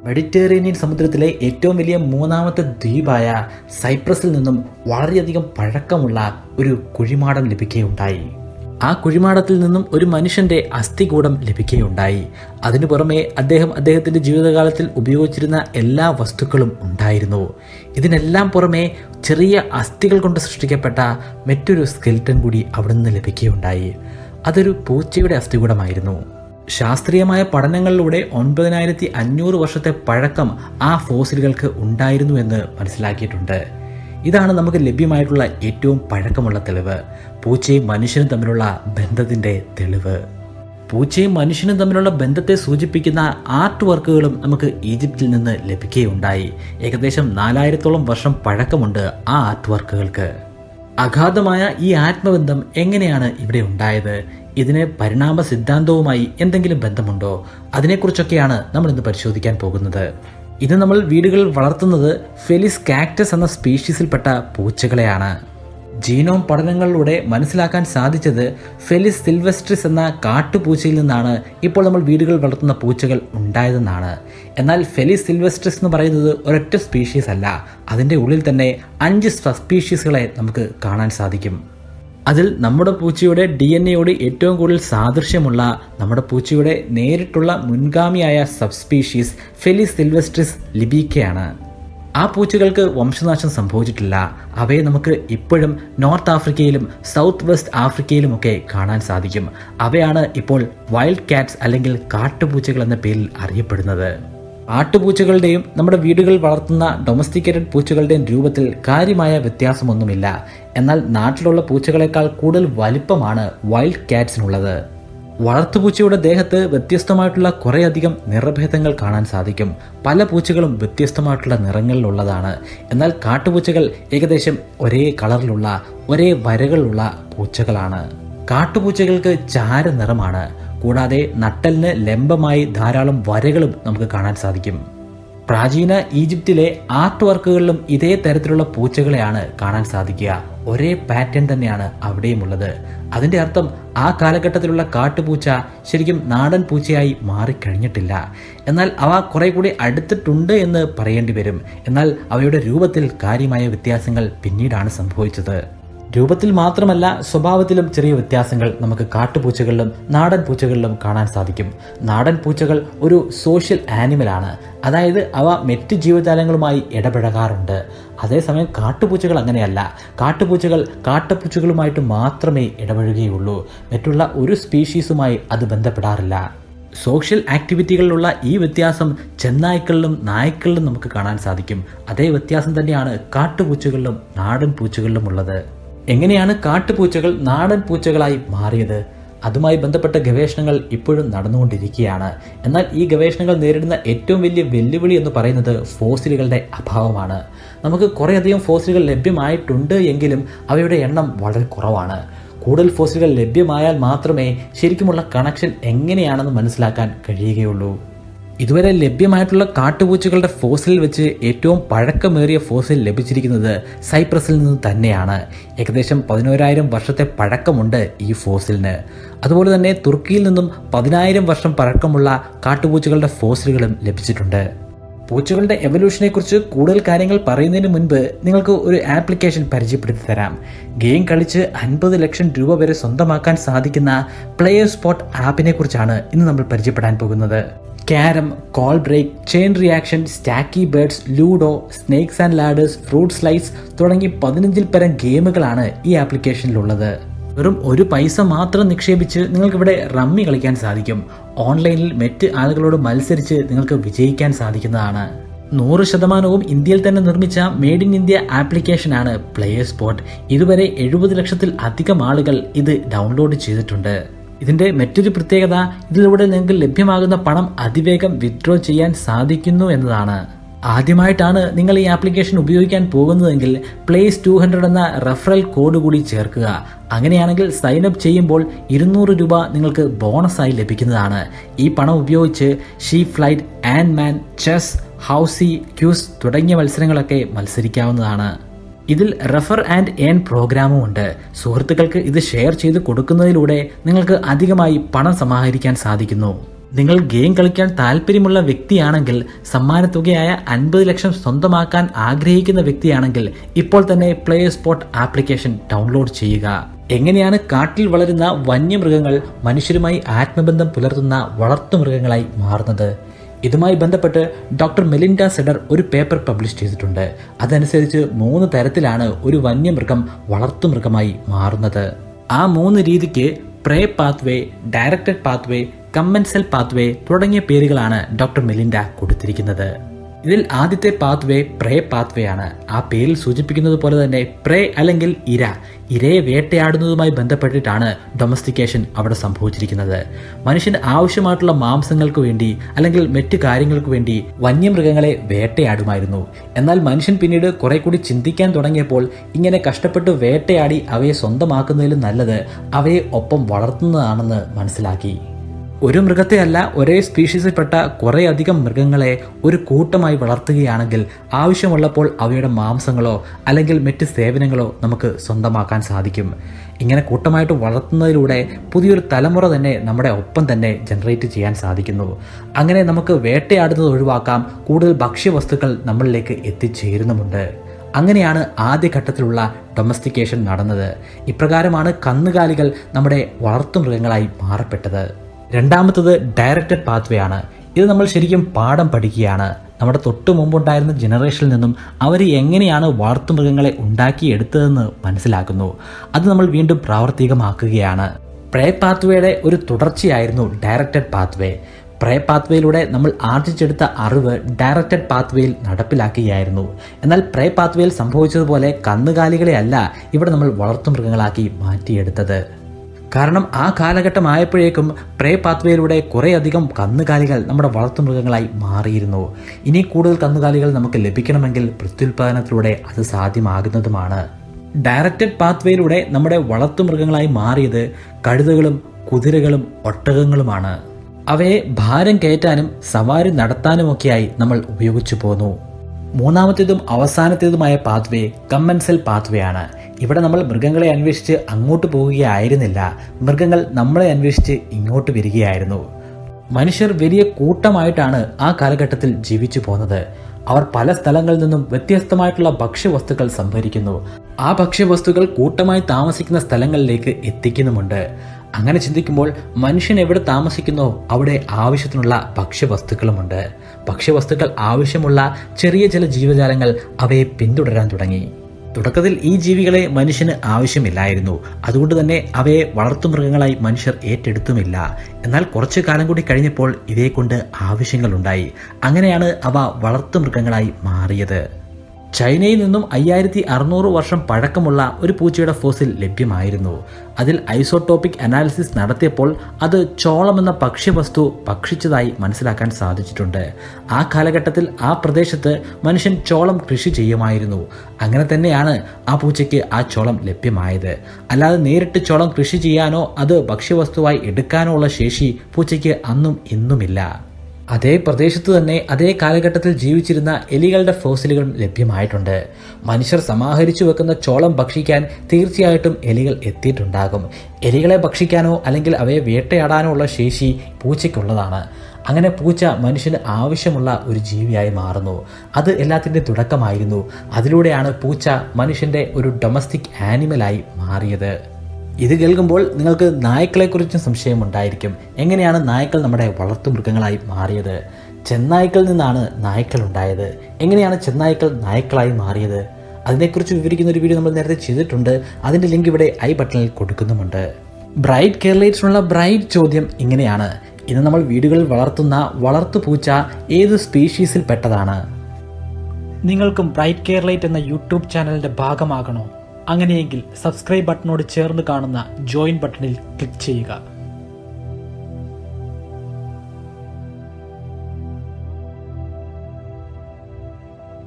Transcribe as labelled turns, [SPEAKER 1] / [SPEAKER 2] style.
[SPEAKER 1] Mediterranean സമുദ്രത്തിലെ ഏറ്റവും വലിയ മൂന്നാമത്തെ ദ്വീപായ സൈപ്രസിൽ നിന്നും വളരെയധികം പഴക്കമുള്ള ഒരു കുഴിമാടം ലഭിക്കുകയുണ്ടായി ആ കുഴിമാടത്തിൽ നിന്നും ഒരു മനുഷ്യന്റെ അസ്ഥികൂടം ലഭിക്കുകയുണ്ടായി അതിനു പുറമെ അദ്ദേഹം അദ്ദേഹത്തിന്റെ ജീവിതകാലത്തിൽ ഉപയോഗിച്ചിരുന്ന എല്ലാ വസ്തുക്കളും ഉണ്ടായിരുന്നു ഇതിനെല്ലാം പുറമെ ചെറിയ അസ്ഥികൾ കൊണ്ട് സൃഷ്ടിക്കപ്പെട്ട മറ്റൊരു സ്കെൽറ്റൻ കൂടി അവിടെ നിന്ന് ലഭിക്കുകയുണ്ടായി അതൊരു പൂച്ചയുടെ അസ്ഥികൂടമായിരുന്നു ശാസ്ത്രീയമായ പഠനങ്ങളിലൂടെ ഒൻപതിനായിരത്തി അഞ്ഞൂറ് വർഷത്തെ പഴക്കം ആ ഫോസിലുകൾക്ക് ഉണ്ടായിരുന്നു എന്ന് മനസ്സിലാക്കിയിട്ടുണ്ട് ഇതാണ് നമുക്ക് ലഭ്യമായിട്ടുള്ള ഏറ്റവും പഴക്കമുള്ള തെളിവ് പൂച്ചയും മനുഷ്യനും തമ്മിലുള്ള ബന്ധത്തിന്റെ തെളിവ് പൂച്ചയും മനുഷ്യനും തമ്മിലുള്ള ബന്ധത്തെ സൂചിപ്പിക്കുന്ന ആർട്ട് വർക്കുകളും നമുക്ക് ഈജിപ്തിൽ നിന്ന് ലഭിക്കുകയുണ്ടായി ഏകദേശം നാലായിരത്തോളം വർഷം പഴക്കമുണ്ട് ആ ആർട്ട് വർക്കുകൾക്ക് അഗാധമായ ഈ ആത്മബന്ധം എങ്ങനെയാണ് ഇവിടെ ഉണ്ടായത് ഇതിന് പരിണാമ സിദ്ധാന്തവുമായി എന്തെങ്കിലും ബന്ധമുണ്ടോ അതിനെക്കുറിച്ചൊക്കെയാണ് നമ്മൾ ഇന്ന് പരിശോധിക്കാൻ പോകുന്നത് ഇത് നമ്മൾ വീടുകളിൽ വളർത്തുന്നത് ഫെലിസ് കാക്ടസ് എന്ന സ്പീഷീസിൽപ്പെട്ട പൂച്ചകളെയാണ് ജീനോം പഠനങ്ങളിലൂടെ മനസ്സിലാക്കാൻ സാധിച്ചത് ഫെലിസ് സിൽവസ്ട്രിസ് എന്ന കാട്ടുപൂച്ചയിൽ നിന്നാണ് ഇപ്പോൾ നമ്മൾ വീടുകളിൽ വളർത്തുന്ന പൂച്ചകൾ ഉണ്ടായതെന്നാണ് എന്നാൽ ഫെലിസ് സിൽവസ്ട്രിസ് എന്ന് പറയുന്നത് ഒരൊറ്റ സ്പീഷീസ് അല്ല അതിൻ്റെ ഉള്ളിൽ തന്നെ അഞ്ച് സ്പീഷീസുകളെ നമുക്ക് കാണാൻ സാധിക്കും അതിൽ നമ്മുടെ പൂച്ചയുടെ ഡി എൻ എയോട് ഏറ്റവും കൂടുതൽ സാദൃശ്യമുള്ള നമ്മുടെ പൂച്ചയുടെ നേരിട്ടുള്ള മുൻഗാമിയായ സബ് സ്പീഷീസ് ഫെലിസ് സിൽവസ്ട്രിസ് ലിബീക്കയാണ് ആ പൂച്ചകൾക്ക് വംശനാശം സംഭവിച്ചിട്ടില്ല അവയെ നമുക്ക് ഇപ്പോഴും നോർത്ത് ആഫ്രിക്കയിലും സൗത്ത് വെസ്റ്റ് ആഫ്രിക്കയിലുമൊക്കെ കാണാൻ സാധിക്കും അവയാണ് ഇപ്പോൾ വൈൽഡ് കാറ്റ്സ് അല്ലെങ്കിൽ കാട്ടുപൂച്ചകൾ എന്ന പേരിൽ അറിയപ്പെടുന്നത് ആട്ടുപൂച്ചകളുടെയും നമ്മുടെ വീടുകളിൽ വളർത്തുന്ന ഡൊമസ്റ്റിക്കേറ്റഡ് പൂച്ചകളുടെയും രൂപത്തിൽ കാര്യമായ വ്യത്യാസമൊന്നുമില്ല എന്നാൽ നാട്ടിലുള്ള പൂച്ചകളെക്കാൾ കൂടുതൽ വലിപ്പമാണ് വൈൽഡ് കാറ്റ്സിനുള്ളത് വളർത്തുപൂച്ചയുടെ ദേഹത്ത് വ്യത്യസ്തമായിട്ടുള്ള കുറേയധികം നിറഭേദങ്ങൾ കാണാൻ സാധിക്കും പല പൂച്ചകളും വ്യത്യസ്തമായിട്ടുള്ള നിറങ്ങളിലുള്ളതാണ് എന്നാൽ കാട്ടുപൂച്ചകൾ ഏകദേശം ഒരേ കളറിലുള്ള ഒരേ വരകളുള്ള പൂച്ചകളാണ് കാട്ടുപൂച്ചകൾക്ക് ചാര നിറമാണ് കൂടാതെ നട്ടലിന് ലംബമായി ധാരാളം വരകളും നമുക്ക് കാണാൻ സാധിക്കും പ്രാചീന ഈജിപ്തിലെ ആർട്ട് വർക്കുകളിലും ഇതേ തരത്തിലുള്ള പൂച്ചകളെയാണ് കാണാൻ സാധിക്കുക ഒരേ പാറ്റേൺ തന്നെയാണ് അവിടെയുമുള്ളത് അതിന്റെ അർത്ഥം ആ കാലഘട്ടത്തിലുള്ള കാട്ടുപൂച്ച ശരിക്കും നാടൻ പൂച്ചയായി മാറിക്കഴിഞ്ഞിട്ടില്ല എന്നാൽ അവ കുറെ കൂടി അടുത്തിട്ടുണ്ട് എന്ന് പറയേണ്ടി വരും എന്നാൽ അവയുടെ രൂപത്തിൽ കാര്യമായ വ്യത്യാസങ്ങൾ പിന്നീടാണ് സംഭവിച്ചത് രൂപത്തിൽ മാത്രമല്ല സ്വഭാവത്തിലും ചെറിയ വ്യത്യാസങ്ങൾ നമുക്ക് കാട്ടുപൂച്ചകളിലും നാടൻ പൂച്ചകളിലും കാണാൻ സാധിക്കും നാടൻ പൂച്ചകൾ ഒരു സോഷ്യൽ ആനിമലാണ് അതായത് അവ മറ്റ് ജീവജാലങ്ങളുമായി ഇടപഴകാറുണ്ട് അതേസമയം കാട്ടുപൂച്ചകൾ അങ്ങനെയല്ല കാട്ടുപൂച്ചകൾ കാട്ടുപൂച്ചകളുമായിട്ട് മാത്രമേ ഇടപഴകുകയുള്ളൂ മറ്റുള്ള ഒരു സ്പീഷീസുമായി അത് ബന്ധപ്പെടാറില്ല സോഷ്യൽ ആക്ടിവിറ്റികളിലുള്ള ഈ വ്യത്യാസം ചെന്നായ്ക്കളിലും നായ്ക്കളിലും നമുക്ക് കാണാൻ സാധിക്കും അതേ വ്യത്യാസം തന്നെയാണ് കാട്ടുപൂച്ചകളിലും നാടൻ പൂച്ചകളിലും ഉള്ളത് എങ്ങനെയാണ് കാട്ടുപൂച്ചകൾ നാടൻ പൂച്ചകളായി മാറിയത് അതുമായി ബന്ധപ്പെട്ട ഗവേഷണങ്ങൾ ഇപ്പോഴും നടന്നുകൊണ്ടിരിക്കുകയാണ് എന്നാൽ ഈ ഗവേഷണങ്ങൾ നേരിടുന്ന ഏറ്റവും വലിയ വെല്ലുവിളി എന്ന് പറയുന്നത് ഫോസിലുകളുടെ അഭാവമാണ് നമുക്ക് കുറേയധികം ഫോസിലുകൾ ലഭ്യമായിട്ടുണ്ട് എങ്കിലും അവയുടെ എണ്ണം വളരെ കുറവാണ് കൂടുതൽ ഫോസിലുകൾ ലഭ്യമായാൽ മാത്രമേ ശരിക്കുമുള്ള കണക്ഷൻ എങ്ങനെയാണെന്ന് മനസ്സിലാക്കാൻ കഴിയുകയുള്ളൂ ഇതുവരെ ലഭ്യമായിട്ടുള്ള കാട്ടുപൂച്ചകളുടെ ഫോസിൽ വെച്ച് ഏറ്റവും പഴക്കമേറിയ ഫോസിൽ ലഭിച്ചിരിക്കുന്നത് സൈപ്രസിൽ നിന്ന് തന്നെയാണ് ഏകദേശം പതിനോരായിരം വർഷത്തെ പഴക്കമുണ്ട് ഈ ഫോസിലിന് അതുപോലെ തന്നെ തുർക്കിയിൽ നിന്നും പതിനായിരം വർഷം പഴക്കമുള്ള കാട്ടുപൂച്ചകളുടെ ഫോസിലുകളും ലഭിച്ചിട്ടുണ്ട് പൂച്ചകളുടെ എവല്യൂഷനെ കുറിച്ച് കൂടുതൽ കാര്യങ്ങൾ പറയുന്നതിന് മുൻപ് നിങ്ങൾക്ക് ഒരു ആപ്ലിക്കേഷൻ പരിചയപ്പെടുത്തി തരാം ഗെയിം കളിച്ച് അൻപത് ലക്ഷം രൂപ വരെ സ്വന്തമാക്കാൻ സാധിക്കുന്ന പ്ലെയർ സ്പോട്ട് ആപ്പിനെ കുറിച്ചാണ് ഇന്ന് നമ്മൾ പരിചയപ്പെടാൻ പോകുന്നത് carrom call break chain reaction stacky birds ludo snakes and ladders fruit slice തുടങ്ങി പതിനഞ്ചിൽ പരം ഗെയിമുകളാണ് ഈ ആപ്ലിക്കേഷനിലുള്ളത് വെറും ഒരു പൈസ മാത്രം നിക്ഷേപിച്ച് നിങ്ങൾക്ക് ഇവിടെ റമ്മി കളിക്കാൻ സാധിക്കും ഓൺലൈനിൽ മറ്റ് ആളുകളോട് മത്സരിച്ച് നിങ്ങൾക്ക് വിജയിക്കാൻ സാധിക്കുന്നതാണ് നൂറ് ശതമാനവും ഇന്ത്യയിൽ തന്നെ നിർമ്മിച്ച മെയ്ഡ് ഇൻ ഇന്ത്യ ആപ്ലിക്കേഷനാണ് പ്ലെയർ സ്പോട്ട് ഇതുവരെ എഴുപത് ലക്ഷത്തിൽ അധികം ആളുകൾ ഇത് ഡൗൺലോഡ് ചെയ്തിട്ടുണ്ട് ഇതിന്റെ മറ്റൊരു പ്രത്യേകത ഇതിലൂടെ നിങ്ങൾക്ക് ലഭ്യമാകുന്ന പണം അതിവേഗം വിത്ഡ്രോ ചെയ്യാൻ സാധിക്കുന്നു എന്നതാണ് ആദ്യമായിട്ടാണ് നിങ്ങൾ ഈ ആപ്ലിക്കേഷൻ ഉപയോഗിക്കാൻ പോകുന്നതെങ്കിൽ പ്ലേസ് ടു ഹൺഡ്രഡ് എന്ന റെഫറൽ കോഡ് കൂടി ചേർക്കുക അങ്ങനെയാണെങ്കിൽ സൈൻ അപ്പ് ചെയ്യുമ്പോൾ ഇരുന്നൂറ് രൂപ നിങ്ങൾക്ക് ബോണസായി ലഭിക്കുന്നതാണ് ഈ പണം ഉപയോഗിച്ച് she flight and man chess housie quiz തുടങ്ങിയ മത്സരങ്ങളൊക്കെ മത്സരിക്കാവുന്നതാണ് ഇതിൽ റെഫർ ആൻഡ് ഏൺ പ്രോഗ്രാമും ഉണ്ട് സുഹൃത്തുക്കൾക്ക് ഇത് ഷെയർ ചെയ്ത് കൊടുക്കുന്നതിലൂടെ നിങ്ങൾക്ക് അധികമായി പണം സമാഹരിക്കാൻ സാധിക്കുന്നു നിങ്ങൾ ഗെയിം കളിക്കാൻ താല്പര്യമുള്ള വ്യക്തിയാണെങ്കിൽ സമ്മാനത്തുകയായ അൻപത് ലക്ഷം സ്വന്തമാക്കാൻ ആഗ്രഹിക്കുന്ന വ്യക്തിയാണെങ്കിൽ ഇപ്പോൾ തന്നെ പ്ലേ സ്പോട്ട് ആപ്ലിക്കേഷൻ ഡൗൺലോഡ് ചെയ്യുക എങ്ങനെയാണ് കാട്ടിൽ വളരുന്ന വന്യമൃഗങ്ങൾ മനുഷ്യരുമായി ആത്മബന്ധം പുലർത്തുന്ന വളർത്തുമൃഗങ്ങളായി മാറുന്നത് ഇതുമായി ബന്ധപ്പെട്ട് ഡോക്ടർ മെലിൻഡ സെഡർ ഒരു പേപ്പർ പബ്ലിഷ് ചെയ്തിട്ടുണ്ട് അതനുസരിച്ച് മൂന്ന് തരത്തിലാണ് ഒരു വന്യമൃഗം വളർത്തുമൃഗമായി മാറുന്നത് ആ മൂന്ന് രീതിക്ക് prey pathway directed pathway commensal pathway തുടങ്ങിയ പേരുകളാണ് ഡോക്ടർ മെലിൻഡ കൊടുത്തിരിക്കുന്നത് ഇതിൽ ആദ്യത്തെ പാത്വേ പ്രേ പാത്വേ ആണ് ആ പേരിൽ സൂചിപ്പിക്കുന്നത് പോലെ തന്നെ പ്രേ അല്ലെങ്കിൽ ഇര ഇരയെ വേട്ടയാടുന്നതുമായി ബന്ധപ്പെട്ടിട്ടാണ് ഡൊമസ്റ്റിക്കേഷൻ അവിടെ സംഭവിച്ചിരിക്കുന്നത് മനുഷ്യന് ആവശ്യമായിട്ടുള്ള മാംസങ്ങൾക്ക് വേണ്ടി അല്ലെങ്കിൽ മറ്റു കാര്യങ്ങൾക്ക് വേണ്ടി വന്യമൃഗങ്ങളെ വേട്ടയാടുമായിരുന്നു എന്നാൽ മനുഷ്യൻ പിന്നീട് കുറെ കൂടി ചിന്തിക്കാൻ തുടങ്ങിയപ്പോൾ ഇങ്ങനെ കഷ്ടപ്പെട്ട് വേട്ടയാടി അവയെ സ്വന്തമാക്കുന്നതിലും നല്ലത് അവയെ ഒപ്പം വളർത്തുന്നതാണെന്ന് മനസ്സിലാക്കി ഒരു മൃഗത്തെ അല്ല ഒരേ സ്പീഷീസിൽപ്പെട്ട കുറേയധികം മൃഗങ്ങളെ ഒരു കൂട്ടമായി വളർത്തുകയാണെങ്കിൽ ആവശ്യമുള്ളപ്പോൾ അവയുടെ മാംസങ്ങളോ അല്ലെങ്കിൽ മറ്റ് സേവനങ്ങളോ നമുക്ക് സ്വന്തമാക്കാൻ സാധിക്കും ഇങ്ങനെ കൂട്ടമായിട്ട് വളർത്തുന്നതിലൂടെ പുതിയൊരു തലമുറ തന്നെ നമ്മുടെ ഒപ്പം തന്നെ ജനറേറ്റ് ചെയ്യാൻ സാധിക്കുന്നു അങ്ങനെ നമുക്ക് വേട്ടയാടുന്നത് ഒഴിവാക്കാം കൂടുതൽ ഭക്ഷ്യവസ്തുക്കൾ നമ്മളിലേക്ക് എത്തിച്ചേരുന്നുമുണ്ട് അങ്ങനെയാണ് ആദ്യഘട്ടത്തിലുള്ള ഡൊമസ്റ്റിക്കേഷൻ നടന്നത് ഇപ്രകാരമാണ് കന്നുകാലികൾ നമ്മുടെ വളർത്തുമൃഗങ്ങളായി മാറപ്പെട്ടത് രണ്ടാമത്തത് ഡയറക്റ്റഡ് പാത്വേ ആണ് ഇത് നമ്മൾ ശരിക്കും പാഠം പഠിക്കുകയാണ് നമ്മുടെ തൊട്ട് മുമ്പുണ്ടായിരുന്ന ജനറേഷനിൽ നിന്നും അവർ എങ്ങനെയാണ് വളർത്തുമൃഗങ്ങളെ ഉണ്ടാക്കിയെടുത്തതെന്ന് മനസ്സിലാക്കുന്നു അത് നമ്മൾ വീണ്ടും പ്രാവർത്തികമാക്കുകയാണ് പ്രേ പാത്വേയുടെ ഒരു തുടർച്ചയായിരുന്നു ഡയറക്റ്റഡ് പാത്വേ പ്രേ പാത്വേയിലൂടെ നമ്മൾ ആർജിച്ചെടുത്ത അറിവ് ഡയറക്റ്റഡ് പാത്വേയിൽ നടപ്പിലാക്കുകയായിരുന്നു എന്നാൽ പ്രേ പാത്വേയിൽ സംഭവിച്ചതുപോലെ കന്നുകാലികളെ അല്ല ഇവിടെ നമ്മൾ വളർത്തുമൃഗങ്ങളാക്കി മാറ്റിയെടുത്തത് കാരണം ആ കാലഘട്ടമായപ്പോഴേക്കും പ്രേ പാത്വേയിലൂടെ കുറേയധികം കന്നുകാലികൾ നമ്മുടെ വളർത്തുമൃഗങ്ങളായി മാറിയിരുന്നു ഇനി കൂടുതൽ കന്നുകാലികൾ നമുക്ക് ലഭിക്കണമെങ്കിൽ പ്രത്യുൽപാദനത്തിലൂടെ അത് സാധ്യമാകുന്നതുമാണ് ഡയറക്റ്റഡ് പാത്വേയിലൂടെ നമ്മുടെ വളർത്തുമൃഗങ്ങളായി മാറിയത് കഴുതകളും കുതിരകളും ഒട്ടകങ്ങളുമാണ് അവയെ ഭാരം കയറ്റാനും സവാരി നടത്താനുമൊക്കെയായി നമ്മൾ ഉപയോഗിച്ചു പോന്നു മൂന്നാമത്തേതും അവസാനത്തേതുമായ പാത്വേ കമ്മൻസൽ പാത്വേ ആണ് ഇവിടെ നമ്മൾ മൃഗങ്ങളെ അന്വേഷിച്ച് അങ്ങോട്ട് പോവുകയായിരുന്നില്ല മൃഗങ്ങൾ നമ്മളെ അന്വേഷിച്ച് ഇങ്ങോട്ട് വരികയായിരുന്നു മനുഷ്യർ വലിയ കൂട്ടമായിട്ടാണ് ആ കാലഘട്ടത്തിൽ ജീവിച്ചു പോന്നത് അവർ പല സ്ഥലങ്ങളിൽ നിന്നും വ്യത്യസ്തമായിട്ടുള്ള ഭക്ഷ്യവസ്തുക്കൾ സംഭരിക്കുന്നു ആ ഭക്ഷ്യവസ്തുക്കൾ കൂട്ടമായി താമസിക്കുന്ന സ്ഥലങ്ങളിലേക്ക് എത്തിക്കുന്നുമുണ്ട് അങ്ങനെ ചിന്തിക്കുമ്പോൾ മനുഷ്യൻ എവിടെ താമസിക്കുന്നോ അവിടെ ആവശ്യത്തിനുള്ള ഭക്ഷ്യവസ്തുക്കളുമുണ്ട് ഭക്ഷ്യവസ്തുക്കൾ ആവശ്യമുള്ള ചെറിയ ചില ജീവജാലങ്ങൾ അവയെ പിന്തുടരാൻ തുടങ്ങി തുടക്കത്തിൽ ഈ ജീവികളെ മനുഷ്യന് ആവശ്യമില്ലായിരുന്നു അതുകൊണ്ട് തന്നെ അവയെ വളർത്തുമൃഗങ്ങളായി മനുഷ്യർ ഏറ്റെടുത്തുമില്ല എന്നാൽ കുറച്ചു കാലം കൂടി കഴിഞ്ഞപ്പോൾ ഇവയെ കൊണ്ട് ആവശ്യങ്ങളുണ്ടായി അങ്ങനെയാണ് അവ വളർത്തുമൃഗങ്ങളായി മാറിയത് ചൈനയിൽ നിന്നും അയ്യായിരത്തി അറുന്നൂറ് വർഷം പഴക്കമുള്ള ഒരു പൂച്ചയുടെ ഫോസിൽ ലഭ്യമായിരുന്നു അതിൽ ഐസോട്ടോപ്പിക് അനാലിസിസ് നടത്തിയപ്പോൾ അത് ചോളം എന്ന ഭക്ഷ്യവസ്തു ഭക്ഷിച്ചതായി മനസ്സിലാക്കാൻ സാധിച്ചിട്ടുണ്ട് ആ കാലഘട്ടത്തിൽ ആ പ്രദേശത്ത് മനുഷ്യൻ ചോളം കൃഷി ചെയ്യുമായിരുന്നു അങ്ങനെ തന്നെയാണ് ആ പൂച്ചയ്ക്ക് ആ ചോളം ലഭ്യമായത് അല്ലാതെ നേരിട്ട് ചോളം കൃഷി ചെയ്യാനോ അത് ഭക്ഷ്യവസ്തുവായി എടുക്കാനോ ഉള്ള ശേഷി പൂച്ചയ്ക്ക് അന്നും ഇന്നുമില്ല അതേ പ്രദേശത്ത് തന്നെ അതേ കാലഘട്ടത്തിൽ ജീവിച്ചിരുന്ന എലികളുടെ ഫോസിലുകൾ ലഭ്യമായിട്ടുണ്ട് മനുഷ്യർ സമാഹരിച്ചു വെക്കുന്ന ചോളം ഭക്ഷിക്കാൻ തീർച്ചയായിട്ടും എലികൾ എത്തിയിട്ടുണ്ടാകും എലികളെ ഭക്ഷിക്കാനോ അല്ലെങ്കിൽ അവയെ വേട്ടയാടാനോ ഉള്ള ശേഷി പൂച്ചയ്ക്കുള്ളതാണ് അങ്ങനെ പൂച്ച മനുഷ്യന് ആവശ്യമുള്ള ഒരു ജീവിയായി മാറുന്നു അത് എല്ലാത്തിൻ്റെ തുടക്കമായിരുന്നു അതിലൂടെയാണ് പൂച്ച മനുഷ്യൻ്റെ ഒരു ഡൊമസ്റ്റിക് ആനിമലായി മാറിയത് ഇത് കേൾക്കുമ്പോൾ നിങ്ങൾക്ക് നായ്ക്കളെക്കുറിച്ചും സംശയമുണ്ടായിരിക്കും എങ്ങനെയാണ് നായ്ക്കൾ നമ്മുടെ വളർത്തുമൃഗങ്ങളായി മാറിയത് ചെന്നായ്ക്കളിൽ നിന്നാണ് നായ്ക്കൾ ഉണ്ടായത് എങ്ങനെയാണ് ചെന്നായ്ക്കൾ നായ്ക്കളായി മാറിയത് അതിനെക്കുറിച്ച് വിവരിക്കുന്ന ഒരു വീഡിയോ നമ്മൾ നേരത്തെ ചെയ്തിട്ടുണ്ട് അതിൻ്റെ ലിങ്ക് ഇവിടെ ഐ ബട്ടണിൽ കൊടുക്കുന്നുമുണ്ട് ബ്രൈറ്റ് കേരളേറ്റ്സിനുള്ള ബ്രൈറ്റ് ചോദ്യം ഇങ്ങനെയാണ് ഇന്ന് നമ്മൾ വീടുകളിൽ വളർത്തുന്ന വളർത്തു പൂച്ച ഏത് സ്പീഷീസിൽ പെട്ടതാണ് നിങ്ങൾക്കും ബ്രൈറ്റ് കേരളൈറ്റ് എന്ന യൂട്യൂബ് ചാനലിന്റെ ഭാഗമാകണോ അങ്ങനെയെങ്കിൽ സബ്സ്ക്രൈബ് ബട്ടണോട് ചേർന്ന് കാണുന്ന ജോയിൻ ബട്ടണിൽ ക്ലിക്ക് ചെയ്യുക